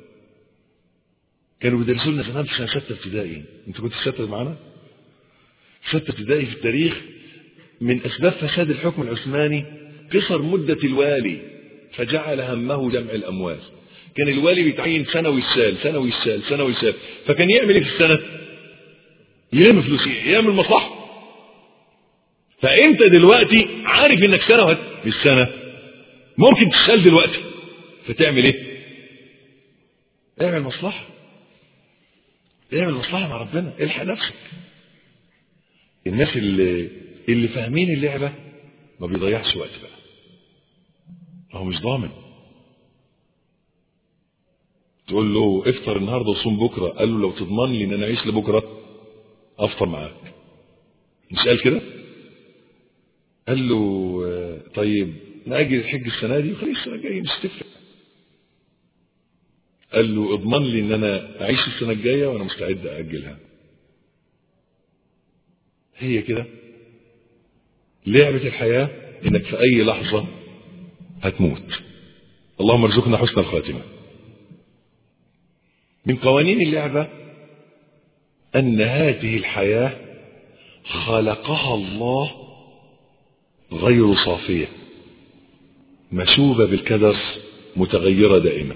كانوا بيدرسوا لنا زمان في سنة ستة ابتدائي انت كنت في ستة معانا ستة ابتدائي في التاريخ من اسباب فساد الحكم العثماني قصر مدة الوالي فجعل همه جمع الاموال كان الوالي بيتعين سنوي السال سنوي السال سنوي السال فكان يعمل ايه في السنة يلم فلوس يعمل مصلحة فانت دلوقتي عارف انك سنة مش سنة ممكن تشتغل دلوقتي فتعمل ايه اعمل مصلحة اعمل مصلحة مع ربنا الحق نفسك الناس اللي اللي فاهمين اللعبة ما بيضيعش وقت بقى هو مش ضامن تقول له افطر النهارده وصوم بكره قال له لو تضمن لي ان انا اعيش لبكره افطر معاك مش قال كده قال له آه، طيب نأجل الحج السنة دي وخليه السنة الجاية مش تفرق قال له اضمن لي ان انا اعيش السنة الجاية وانا مستعد اأجلها هي كده لعبة الحياة انك في اي لحظة هتموت اللهم ارزقنا حسن الخاتمة من قوانين اللعبة ان هذه الحياة خلقها الله غير صافية مشوبة بالكدر متغيرة دائما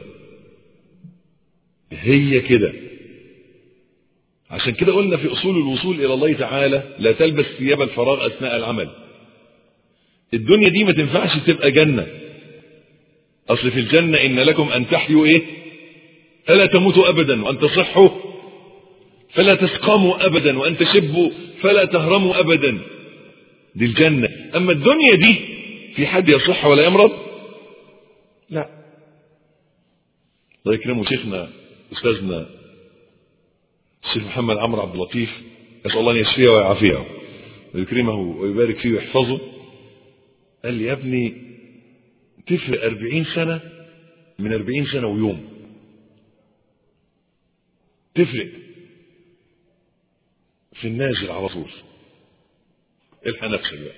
هي كده عشان كده قلنا في أصول الوصول إلى الله تعالى لا تلبس ثياب الفراغ أثناء العمل الدنيا دي ما تنفعش تبقى جنة أصل في الجنة إن لكم أن تحيوا إيه فلا تموتوا أبدا وأن تصحوا فلا تسقموا أبدا وأن تشبوا فلا تهرموا أبدا دي الجنة أما الدنيا دي في حد يصح ولا يمرض لا الله يكرمه شيخنا أستاذنا الشيخ محمد عمرو عبد اللطيف أسأل الله أن يشفيه ويعافيه ويكرمه ويبارك فيه ويحفظه قال لي يا ابني تفرق أربعين سنة من أربعين سنة ويوم تفرق في النازل على طول الحق نفسك بقى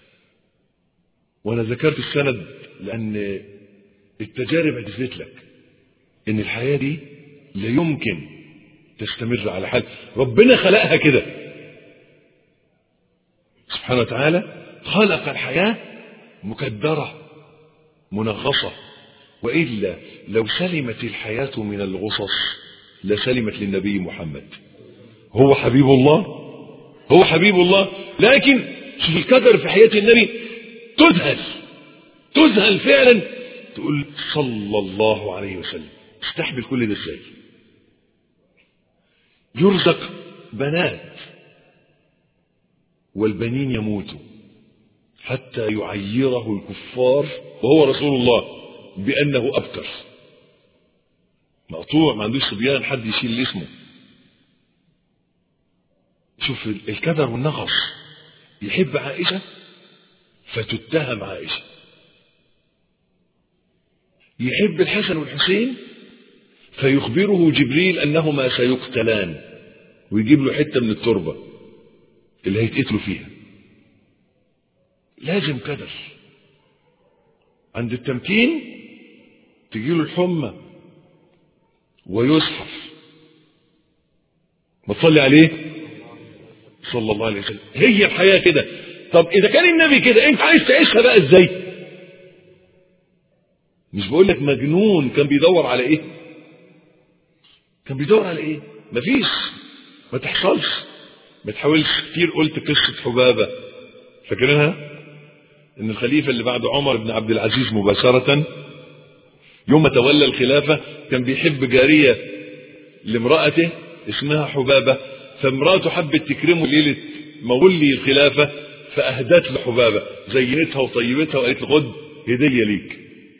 وانا ذكرت السند لان التجارب هتثبت لك ان الحياه دي لا يمكن تستمر على حال ربنا خلقها كده سبحانه وتعالى خلق الحياه مكدره منغصه والا لو سلمت الحياه من الغصص لسلمت للنبي محمد هو حبيب الله هو حبيب الله لكن شوف القدر في حياة النبي تذهل تذهل فعلا تقول صلى الله عليه وسلم استحمل كل ده ازاي يرزق بنات والبنين يموتوا حتى يعيره الكفار وهو رسول الله بأنه أبتر مقطوع ما عندوش صبيان حد يشيل اسمه شوف الكدر والنغص يحب عائشة فتتهم عائشة يحب الحسن والحسين فيخبره جبريل أنهما سيقتلان ويجيب له حتة من التربة اللي هيتقتلوا فيها لازم كدر عند التمكين تجيله الحمى ويزحف ما تصلي عليه صلى الله عليه وسلم هي الحياة كده طب إذا كان النبي كده أنت عايز تعيشها بقى إزاي مش بقول لك مجنون كان بيدور على إيه كان بيدور على إيه مفيش ما تحصلش ما تحاولش كتير قلت قصة حبابة فاكرينها ان الخليفة اللي بعد عمر بن عبد العزيز مباشرة يوم تولى الخلافة كان بيحب جارية لامرأته اسمها حبابة فامراته حبت تكرمه ليلة مولي الخلافة فأهدت له حبابة زينتها وطيبتها وقالت له خد هدية ليك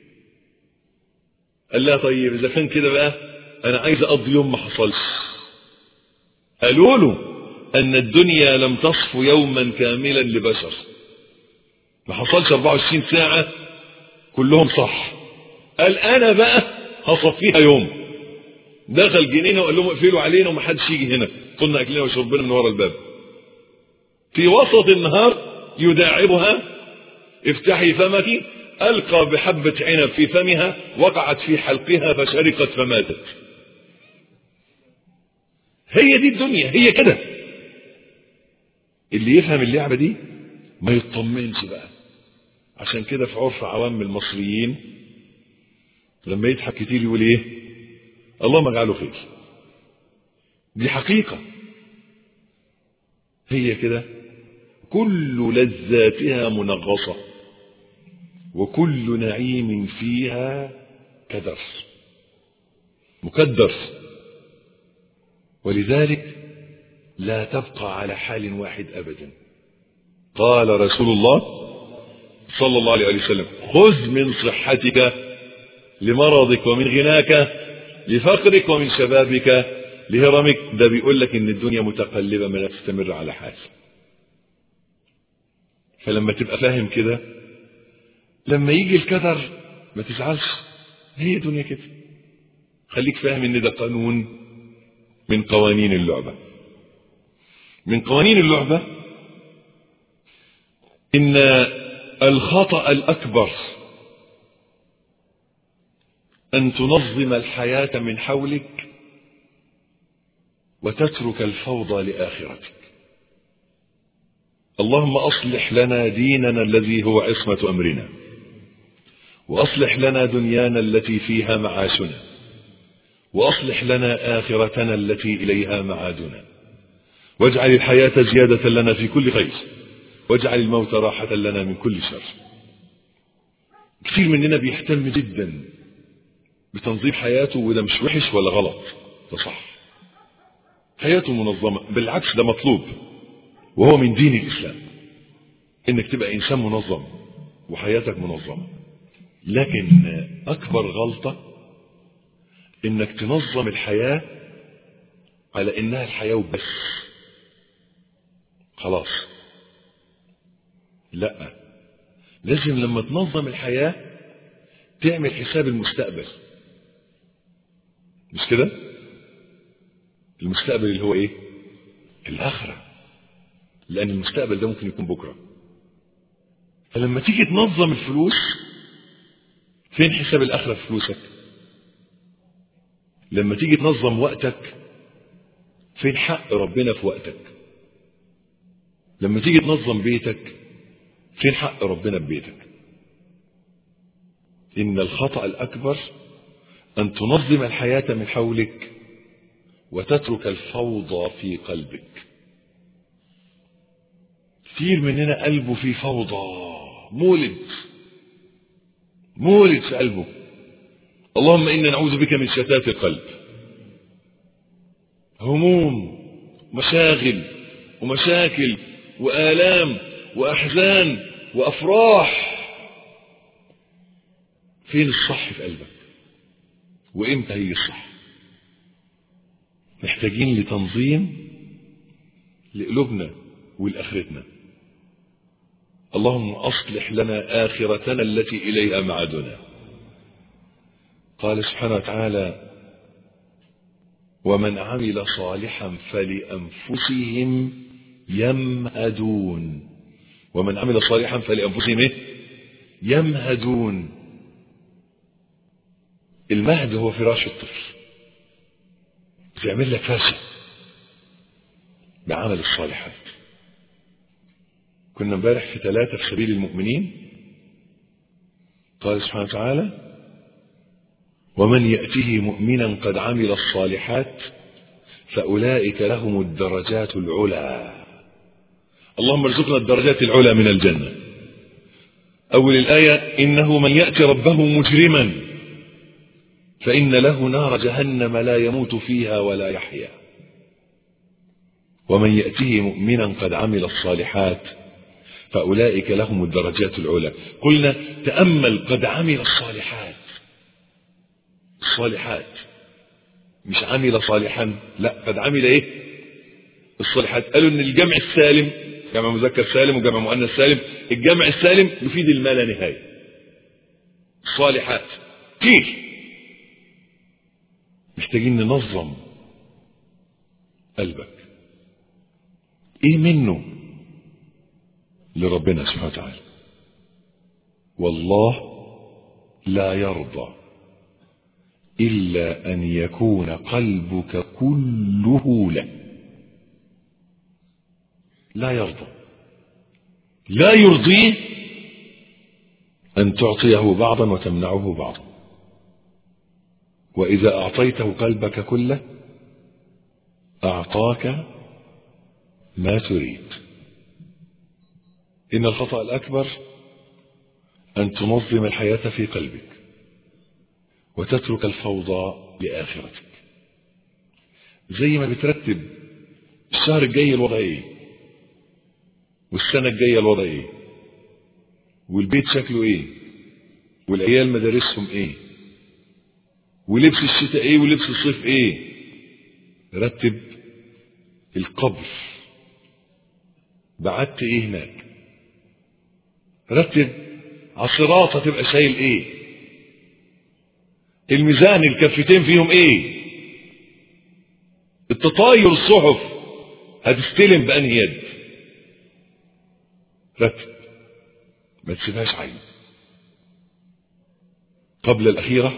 قال لها طيب إذا كان كده بقى أنا عايز أقضي يوم ما حصلش قالوا له أن الدنيا لم تصف يوما كاملا لبشر ما حصلش 24 ساعة كلهم صح قال أنا بقى هصفيها يوم دخل جنينه وقال لهم اقفلوا علينا ومحدش يجي هنا قلنا اكلنا وشربنا من ورا الباب في وسط النهار يداعبها افتحي فمك القى بحبة عنب في فمها وقعت في حلقها فشرقت فماتت هي دي الدنيا هي كده اللي يفهم اللعبة دي ما يطمنش بقى عشان كده في عرف عوام المصريين لما يضحك كتير يقول ايه اللهم اجعله خير دي حقيقة هي كده كل لذاتها منغصة وكل نعيم فيها كدر مكدر ولذلك لا تبقى على حال واحد أبدا قال رسول الله صلى الله عليه وسلم خذ من صحتك لمرضك ومن غناك لفقرك ومن شبابك لهرمك ده بيقول لك ان الدنيا متقلبة ما لا تستمر على حال فلما تبقى فاهم كده لما يجي الكدر ما تزعلش هي دنيا كده خليك فاهم ان ده قانون من قوانين اللعبة من قوانين اللعبة ان الخطأ الاكبر ان تنظم الحياة من حولك وتترك الفوضى لآخرتك اللهم أصلح لنا ديننا الذي هو عصمة أمرنا وأصلح لنا دنيانا التي فيها معاشنا وأصلح لنا آخرتنا التي إليها معادنا واجعل الحياة زيادة لنا في كل خير واجعل الموت راحة لنا من كل شر كثير مننا بيهتم جدا بتنظيم حياته وده مش وحش ولا غلط ده صح حياته منظمة بالعكس ده مطلوب وهو من دين الإسلام إنك تبقى إنسان منظم وحياتك منظمة لكن أكبر غلطة إنك تنظم الحياة على إنها الحياة وبس خلاص لا لازم لما تنظم الحياة تعمل حساب المستقبل مش كده المستقبل اللي هو ايه الاخره لان المستقبل ده ممكن يكون بكره فلما تيجي تنظم الفلوس فين حساب الاخره في فلوسك لما تيجي تنظم وقتك فين حق ربنا في وقتك لما تيجي تنظم بيتك فين حق ربنا في بيتك ان الخطا الاكبر ان تنظم الحياه من حولك وتترك الفوضى في قلبك كثير مننا قلبه في فوضى مولد مولد في قلبه اللهم إنا نعوذ بك من شتات القلب هموم مشاغل ومشاكل وآلام وأحزان وأفراح فين الصح في قلبك وإمتى هيجي الصح محتاجين لتنظيم لقلوبنا ولآخرتنا اللهم أصلح لنا آخرتنا التي إليها معادنا قال سبحانه وتعالى ومن عمل صالحا فلأنفسهم يمهدون ومن عمل صالحا فلأنفسهم إيه؟ يمهدون المهد هو فراش الطفل بيعمل لك فاشل بعمل الصالحات كنا امبارح في ثلاثة في سبيل المؤمنين قال سبحانه وتعالى ومن يأته مؤمنا قد عمل الصالحات فأولئك لهم الدرجات العلى اللهم ارزقنا الدرجات العلى من الجنة أول الآية إنه من يأتي ربه مجرما فإن له نار جهنم لا يموت فيها ولا يحيا ومن يأته مؤمنا قد عمل الصالحات فأولئك لهم الدرجات العلى قلنا تأمل قد عمل الصالحات الصالحات مش عمل صالحا لا قد عمل ايه الصالحات قالوا ان الجمع السالم جمع مذكر سالم وجمع مؤنث سالم الجمع السالم يفيد الما لا نهايه الصالحات كتير محتاجين ننظم قلبك ايه منه لربنا سبحانه وتعالى والله لا يرضى إلا أن يكون قلبك كله له لا يرضى لا يرضيه أن تعطيه بعضا وتمنعه بعضا وإذا أعطيته قلبك كله أعطاك ما تريد إن الخطأ الأكبر أن تنظم الحياة في قلبك وتترك الفوضى لآخرتك زي ما بترتب الشهر الجاي الوضع ايه والسنة الجاية الوضع ايه والبيت شكله ايه والعيال مدارسهم ايه ولبس الشتاء ايه ولبس الصيف ايه رتب القبر بعت ايه هناك رتب عصرات هتبقى شايل ايه الميزان الكفتين فيهم ايه التطاير الصحف هتستلم بأنهي يد رتب ما تسيبهاش عين قبل الأخيرة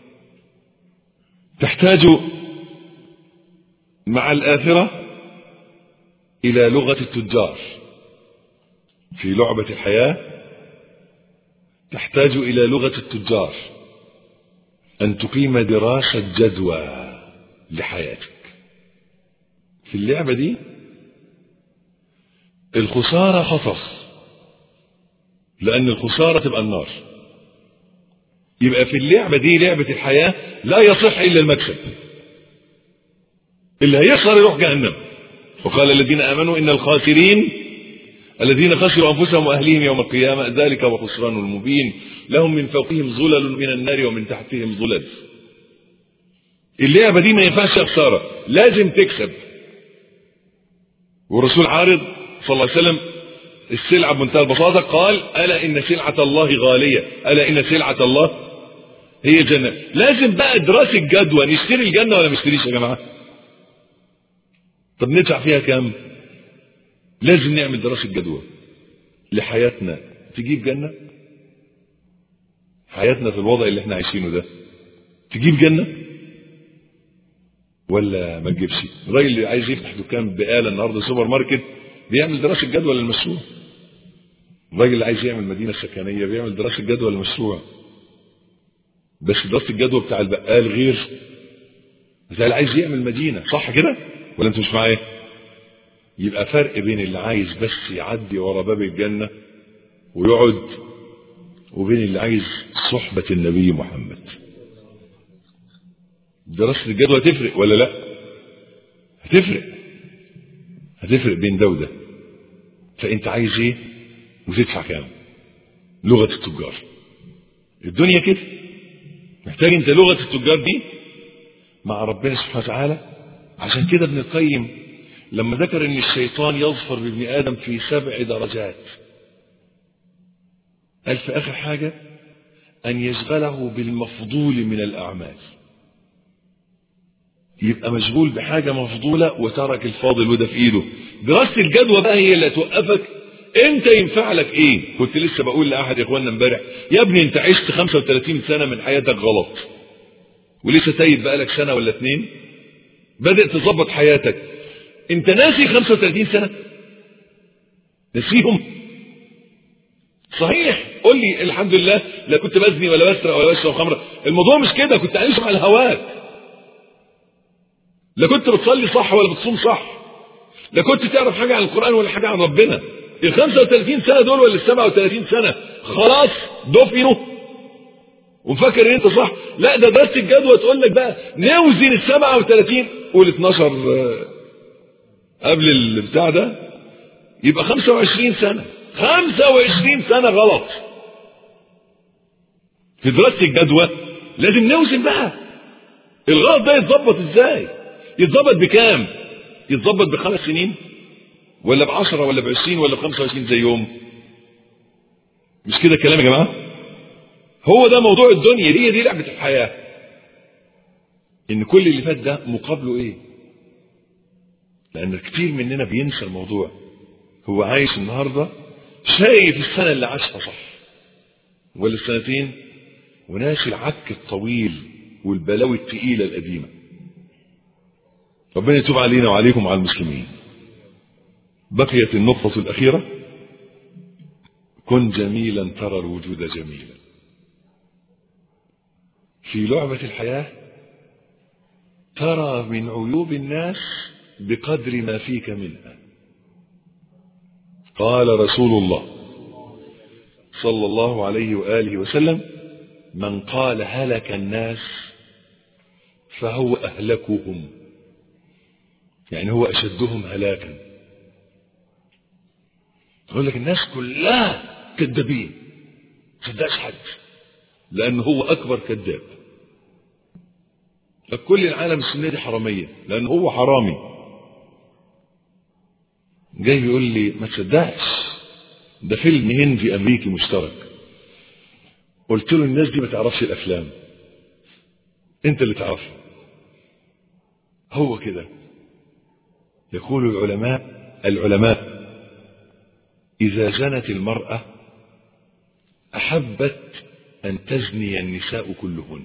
تحتاج مع الآخرة إلى لغة التجار في لعبة الحياة تحتاج إلى لغة التجار أن تقيم دراسة جدوى لحياتك في اللعبة دي الخسارة خطر لأن الخسارة تبقى النار يبقى في اللعبة دي لعبة الحياة لا يصح إلا المكسب اللي هيخسر يروح جهنم وقال الذين آمنوا إن الخاسرين الذين خسروا أنفسهم وأهليهم يوم القيامة ذلك هو خسران المبين لهم من فوقهم ظلل من النار ومن تحتهم ظلل اللعبة دي ما ينفعش خسارة لازم تكسب والرسول عارض صلى الله عليه وسلم السلعة بمنتهى البساطة قال ألا إن سلعة الله غالية ألا إن سلعة الله هي جنة لازم بقى دراسة جدوى نشتري الجنة ولا نشتريش يا جماعة طب ندفع فيها كام لازم نعمل دراسة جدوى لحياتنا تجيب جنة حياتنا في الوضع اللي احنا عايشينه ده تجيب جنة ولا ما تجيبش الراجل اللي عايز يفتح دكان بقالة النهارده سوبر ماركت بيعمل دراسة جدوى للمشروع الراجل اللي عايز يعمل مدينة سكنية بيعمل دراسة جدوى للمشروع بس دراسة الجدوى بتاع البقال غير بتاع اللي عايز يعمل مدينة صح كده ولا انتوا مش معايا يبقى فرق بين اللي عايز بس يعدي ورا باب الجنة ويقعد وبين اللي عايز صحبة النبي محمد دراسة الجدوى تفرق ولا لا هتفرق هتفرق بين ده وده فانت عايز ايه وتدفع كام لغة التجار الدنيا كده محتاج انت لغة التجار دي مع ربنا سبحانه وتعالى عشان كده ابن القيم لما ذكر ان الشيطان يظفر بابن ادم في سبع درجات قال في اخر حاجة ان يشغله بالمفضول من الاعمال يبقى مشغول بحاجة مفضولة وترك الفاضل وده في ايده دراسة الجدوى بقى هي اللي هتوقفك انت ينفع لك ايه كنت لسه بقول لاحد اخواننا امبارح يا ابني انت عشت 35 سنة من حياتك غلط ولسه تايب بقالك سنة ولا اتنين بدأت تظبط حياتك انت ناسي 35 سنة نسيهم صحيح قول لي الحمد لله لا كنت بزني ولا بسرق ولا بشرب خمره الموضوع مش كده كنت عايش مع الهواك لا كنت بتصلي صح ولا بتصوم صح لا كنت تعرف حاجة عن القرآن ولا حاجة عن ربنا ال 35 سنة دول ولا ال 37 سنة خلاص دفنوا ومفكر ان انت صح لا ده دراسة الجدوى تقول لك بقى نوزن ال 37 قول 12 قبل البتاع ده يبقى 25 سنة 25 سنة غلط في دراسة الجدوى لازم نوزن بقى الغلط ده يتظبط ازاي يتظبط بكام يتظبط بخمس سنين ولا بعشرة ولا بعشرين ولا بخمسة وعشرين زي يوم مش كده الكلام يا جماعة هو ده موضوع الدنيا دي دي لعبة الحياة ان كل اللي فات ده مقابله ايه لان كتير مننا بينسى الموضوع هو عايش النهاردة شايف السنة اللي عاشها صح ولا السنتين وناسي العك الطويل والبلاوي التقيلة القديمة ربنا يتوب علينا وعليكم وعلى المسلمين بقيت النقطة الأخيرة كن جميلا ترى الوجود جميلا في لعبة الحياة ترى من عيوب الناس بقدر ما فيك منها قال رسول الله صلى الله عليه وآله وسلم من قال هلك الناس فهو أهلكهم يعني هو أشدهم هلاكا يقول لك الناس كلها كذابين صدقش حد لأن هو أكبر كذاب كل العالم السنية دي حرامية لأن هو حرامي جاي بيقول لي ما تصدقش ده فيلم هندي أمريكي مشترك قلت له الناس دي ما تعرفش الأفلام أنت اللي تعرفها هو كده يقول العلماء العلماء إذا زنت المرأة أحبت أن تزني النساء كلهن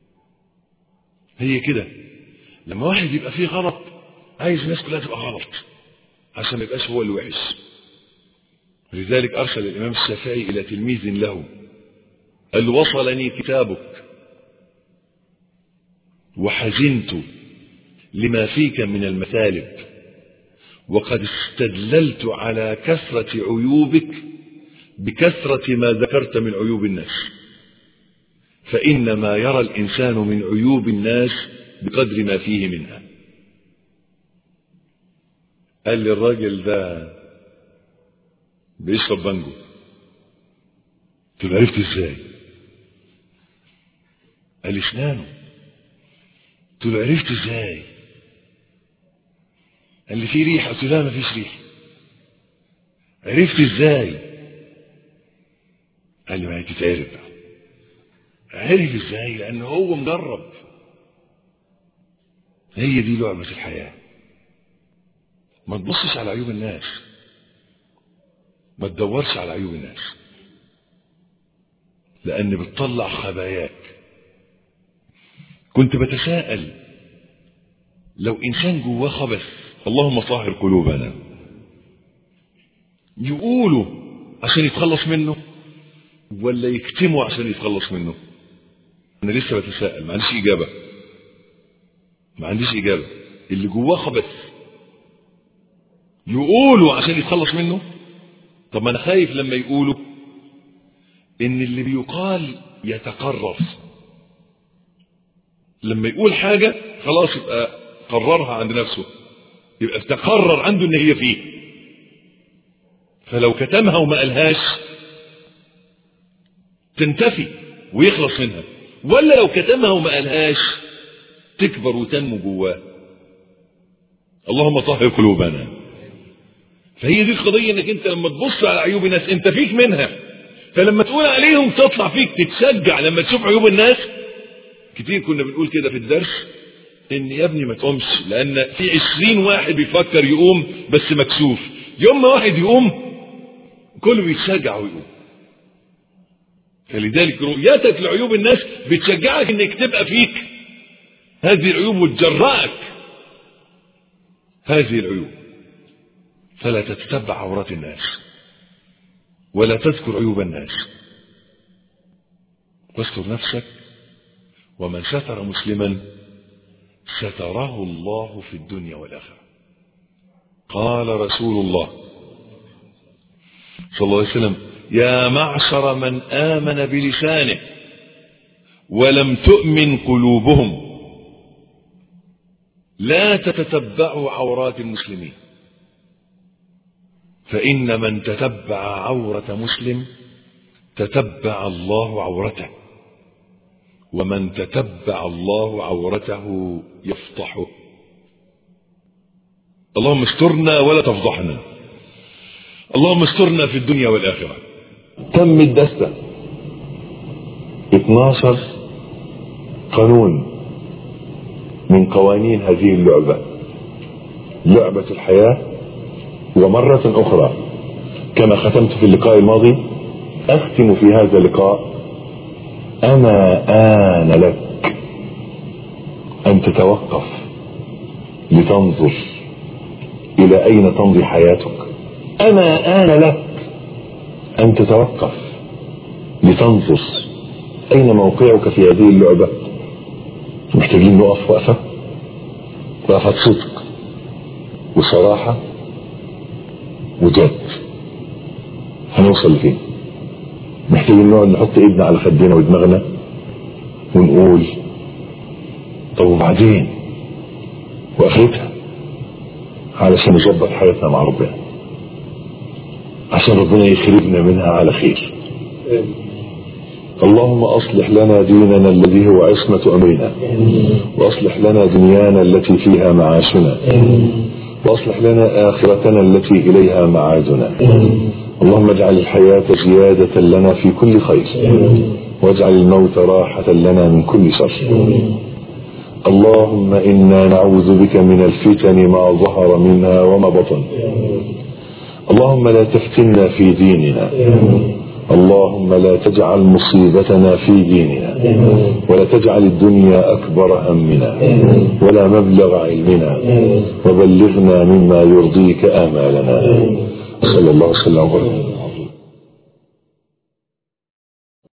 هي كده لما واحد يبقى فيه غلط عايز الناس كلها تبقى غلط عشان ما يبقاش هو اللي وحش لذلك أرسل الإمام الشافعي إلى تلميذ له قال له وصلني كتابك وحزنت لما فيك من المثالب وقد استدللت على كثرة عيوبك بكثرة ما ذكرت من عيوب الناس فإنما يرى الإنسان من عيوب الناس بقدر ما فيه منها قال لي الراجل ده بيشرب بانجو قلت له عرفت ازاي قال لي اسنانه قلت له عرفت ازاي قال لي في ريحه قلت له لا مفيش ريحه عرفت ازاي قال لي ما هي تتعرف عرف ازاي لان هو مجرب هي دي لعبه الحياه ما تبصش على عيوب الناس ما تدورش على عيوب الناس لان بتطلع خباياك كنت بتساءل لو انسان جواه خبث اللهم طهر قلوبنا يقولوا عشان يتخلص منه ولا يكتموا عشان يتخلص منه انا لسه بتساءل ما عنديش اجابه ما عنديش اجابه اللي جواه خبث يقولوا عشان يتخلص منه طب ما انا خايف لما يقولوا ان اللي بيقال يتقرر لما يقول حاجه خلاص يبقى قررها عند نفسه يبقى تقرر عنده ان هي فيه فلو كتمها وما قالهاش تنتفي ويخلص منها ولا لو كتمها وما قالهاش تكبر وتنمو جواه اللهم طهر قلوبنا فهي دي القضية انك انت لما تبص على عيوب الناس انت فيك منها فلما تقول عليهم تطلع فيك تتشجع لما تشوف عيوب الناس كتير كنا بنقول كده في الدرس ان يا ابني ما تقومش لان في عشرين واحد بيفكر يقوم بس مكسوف يوم ما واحد يقوم كله بيتشجع ويقوم فلذلك رؤيتك لعيوب الناس بتشجعك انك تبقى فيك هذه العيوب وتجرأك هذه العيوب فلا تتبع عورات الناس ولا تذكر عيوب الناس واستر نفسك ومن ستر مسلما ستره الله في الدنيا والآخرة قال رسول الله صلى الله عليه وسلم يا معشر من آمن بلسانه ولم تؤمن قلوبهم لا تتتبعوا عورات المسلمين فإن من تتبع عورة مسلم تتبع الله عورته ومن تتبع الله عورته يفضحه اللهم استرنا ولا تفضحنا اللهم استرنا في الدنيا والآخرة تم الدستة 12 قانون من قوانين هذه اللعبة لعبة الحياة ومرة أخرى كما ختمت في اللقاء الماضي أختم في هذا اللقاء أما آن لك أن تتوقف لتنظر إلى أين تمضي حياتك أما آن لك أن تتوقف لتنظر أين موقعك في هذه اللعبة محتاجين نقف وقفة وقفة صدق وصراحة وجد هنوصل لفين محتاجين نقعد نحط ايدنا على خدنا ودماغنا ونقول طب وبعدين واخرتها علشان نظبط حياتنا مع ربنا عشان ربنا يخرجنا منها على خير اللهم أصلح لنا ديننا الذي هو عصمة أمرنا وأصلح لنا دنيانا التي فيها معاشنا وأصلح لنا آخرتنا التي إليها معادنا اللهم اجعل الحياة زيادة لنا في كل خير واجعل الموت راحة لنا من كل شر اللهم إنا نعوذ بك من الفتن ما ظهر منها وما بطن اللهم لا تفتنا في ديننا اللهم لا تجعل مصيبتنا في ديننا ولا تجعل الدنيا أكبر همنا ولا مبلغ علمنا وبلغنا مما يرضيك آمالنا صلى الله وسلم وبارك